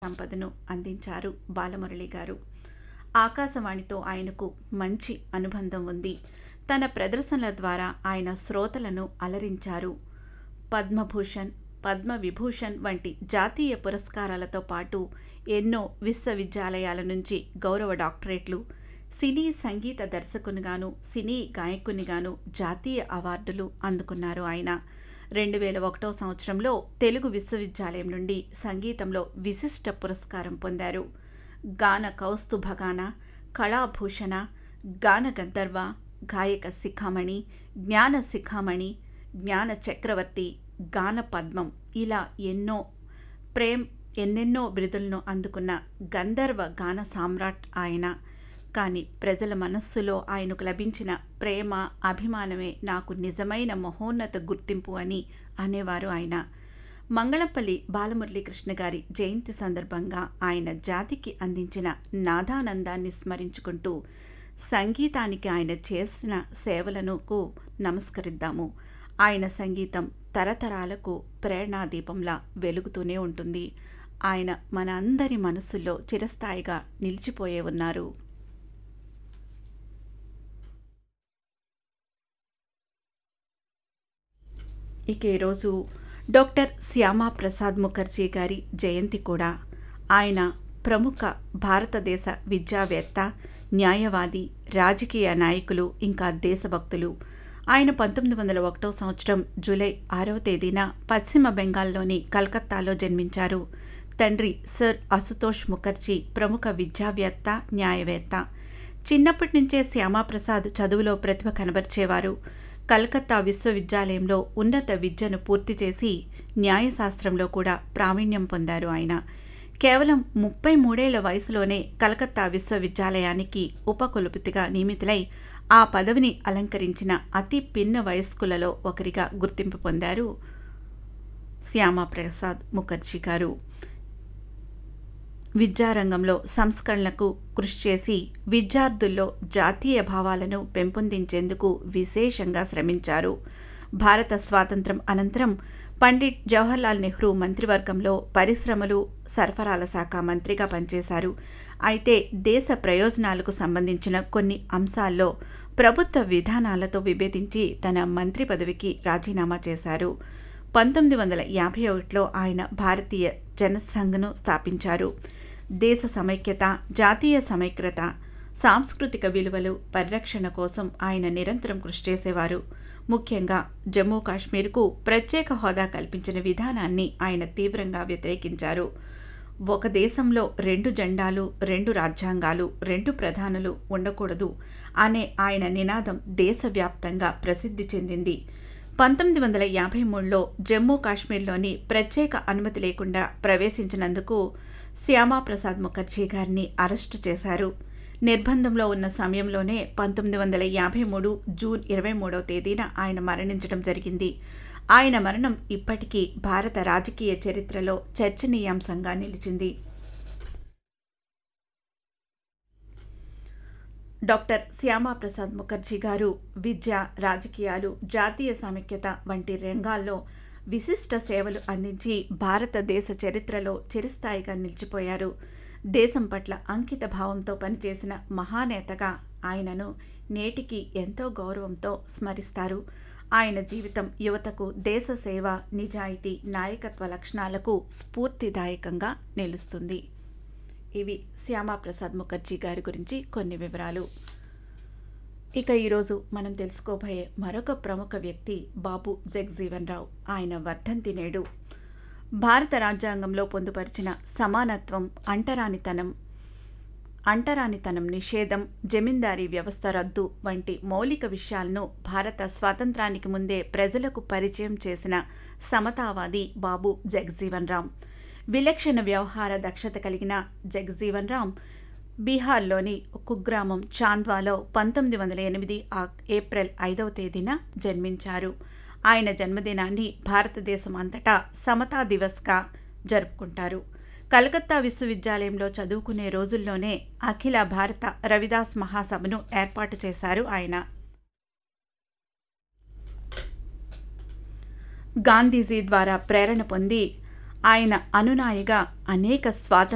సంపదను అందించారు బాలమురళి గారు ఆకాశవాణితో ఆయనకు మంచి అనుబంధం ఉంది తన ప్రదర్శనల ద్వారా ఆయన శ్రోతలను అలరించారు పద్మభూషణ్ పద్మవిభూషణ్ వంటి జాతీయ పురస్కారాలతో పాటు ఎన్నో విశ్వవిద్యాలయాల నుంచి గౌరవ డాక్టరేట్లు సినీ సంగీత దర్శకునిగాను సినీ గాయకునిగాను జాతీయ అవార్డులు అందుకున్నారు ఆయన రెండు వేల ఒకటో సంవత్సరంలో తెలుగు విశ్వవిద్యాలయం నుండి సంగీతంలో విశిష్ట పురస్కారం పొందారు గాన కౌస్తుభగాన కళాభూషణ గాన గంధర్వ గాయక శిఖామణి జ్ఞాన శిఖామణి జ్ఞాన చక్రవర్తి గాన పద్మం ఇలా ఎన్నో ప్రేమ్ ఎన్నెన్నో బిరుదులను అందుకున్న గంధర్వ గాన సామ్రాట్ ఆయన కానీ ప్రజల మనస్సులో ఆయనకు లభించిన ప్రేమ అభిమానమే నాకు నిజమైన మహోన్నత గుర్తింపు అని అనేవారు ఆయన మంగళంపల్లి బాలమురళీకృష్ణ గారి జయంతి సందర్భంగా ఆయన జాతికి అందించిన నాదానందాన్ని స్మరించుకుంటూ సంగీతానికి ఆయన చేసిన సేవలకు నమస్కరిద్దాము ఆయన సంగీతం తరతరాలకు ప్రేరణాదీపంలా వెలుగుతూనే ఉంటుంది ఆయన మన అందరి మనసుల్లో చిరస్థాయిగా నిలిచిపోయే ఉన్నారు ఇక ఈరోజు డాక్టర్ శ్యామా ప్రసాద్ ముఖర్జీ గారి జయంతి కూడా ఆయన ప్రముఖ భారతదేశ విద్యావేత్త న్యాయవాది రాజకీయ నాయకులు ఇంకా దేశభక్తులు ఆయన పంతొమ్మిది వందల ఒకటో సంవత్సరం జూలై ఆరవ తేదీన పశ్చిమ బెంగాల్లోని కలకత్తాలో జన్మించారు తండ్రి సర్ అశుతోష్ ముఖర్జీ ప్రముఖ విద్యావేత్త న్యాయవేత్త చిన్నప్పటి నుంచే శ్యామాప్రసాద్ చదువులో ప్రతిభ కనబర్చేవారు కలకత్తా విశ్వవిద్యాలయంలో ఉన్నత విద్యను పూర్తి చేసి న్యాయశాస్త్రంలో కూడా ప్రావీణ్యం పొందారు ఆయన కేవలం ముప్పై మూడేళ్ల వయసులోనే కలకత్తా విశ్వవిద్యాలయానికి ఉపకులపతిగా నియమితులై ఆ పదవిని అలంకరించిన అతి పిన్న వయస్కులలో ఒకరిగా గుర్తింపు పొందారు శ్యామాప్రసాద్ ముఖర్జీ గారు విద్యారంగంలో సంస్కరణలకు కృషి చేసి విద్యార్థుల్లో జాతీయ భావాలను పెంపొందించేందుకు విశేషంగా శ్రమించారు భారత స్వాతంత్రం అనంతరం పండిట్ జవహర్లాల్ నెహ్రూ మంత్రివర్గంలో పరిశ్రమలు సరఫరాల శాఖ మంత్రిగా పనిచేశారు అయితే దేశ ప్రయోజనాలకు సంబంధించిన కొన్ని అంశాల్లో ప్రభుత్వ విధానాలతో విభేదించి తన మంత్రి పదవికి రాజీనామా చేశారు పంతొమ్మిది వందల యాభై ఒకటిలో ఆయన భారతీయ జనసంఘ్ను స్థాపించారు దేశ సమైక్యత జాతీయ సమైక్యత సాంస్కృతిక విలువలు పరిరక్షణ కోసం ఆయన నిరంతరం కృషి చేసేవారు ముఖ్యంగా జమ్మూ కాశ్మీర్కు ప్రత్యేక హోదా కల్పించిన విధానాన్ని ఆయన తీవ్రంగా వ్యతిరేకించారు ఒక దేశంలో రెండు జెండాలు రెండు రాజ్యాంగాలు రెండు ప్రధానులు ఉండకూడదు అనే ఆయన నినాదం దేశవ్యాప్తంగా ప్రసిద్ధి చెందింది పంతొమ్మిది వందల యాభై మూడులో జమ్మూ కాశ్మీర్లోని ప్రత్యేక అనుమతి లేకుండా ప్రవేశించినందుకు శ్యామాప్రసాద్ ముఖర్జీ గారిని అరెస్టు చేశారు నిర్బంధంలో ఉన్న సమయంలోనే పంతొమ్మిది వందల యాభై మూడు జూన్ ఇరవై మూడవ తేదీన ఆయన మరణించడం జరిగింది ఆయన మరణం ఇప్పటికీ భారత రాజకీయ చరిత్రలో చర్చనీయాంశంగా నిలిచింది డాక్టర్ శ్యామాప్రసాద్ ముఖర్జీ గారు విద్య రాజకీయాలు జాతీయ సమైక్యత వంటి రంగాల్లో విశిష్ట సేవలు అందించి భారతదేశ చరిత్రలో చిరస్థాయిగా నిలిచిపోయారు దేశం పట్ల అంకిత భావంతో పనిచేసిన మహానేతగా ఆయనను నేటికి ఎంతో గౌరవంతో స్మరిస్తారు ఆయన జీవితం యువతకు దేశ సేవ నిజాయితీ నాయకత్వ లక్షణాలకు స్ఫూర్తిదాయకంగా నిలుస్తుంది ఇవి శ్యామాప్రసాద్ ముఖర్జీ గారి గురించి కొన్ని వివరాలు ఇక ఈరోజు మనం తెలుసుకోబోయే మరొక ప్రముఖ వ్యక్తి బాబు జగ్జీవన్ రావు ఆయన వర్ధంతి నేడు భారత రాజ్యాంగంలో పొందుపరిచిన సమానత్వం అంటరానితనం అంటరానితనం నిషేధం జమీందారీ వ్యవస్థ రద్దు వంటి మౌలిక విషయాలను భారత స్వాతంత్రానికి ముందే ప్రజలకు పరిచయం చేసిన సమతావాది బాబు జగజీవన్ రామ్ విలక్షణ వ్యవహార దక్షత కలిగిన జగజీవన్ రామ్ బీహార్లోని కుగ్రామం చాంద్వాలో పంతొమ్మిది వందల ఎనిమిది ఏప్రిల్ ఐదవ తేదీన జన్మించారు ఆయన జన్మదినాన్ని భారతదేశం అంతటా సమతా దివస్గా జరుపుకుంటారు కలకత్తా విశ్వవిద్యాలయంలో చదువుకునే రోజుల్లోనే అఖిల భారత రవిదాస్ మహాసభను ఏర్పాటు చేశారు ఆయన గాంధీజీ ద్వారా ప్రేరణ పొంది ఆయన అనునాయిగా అనేక స్వాతంత్ర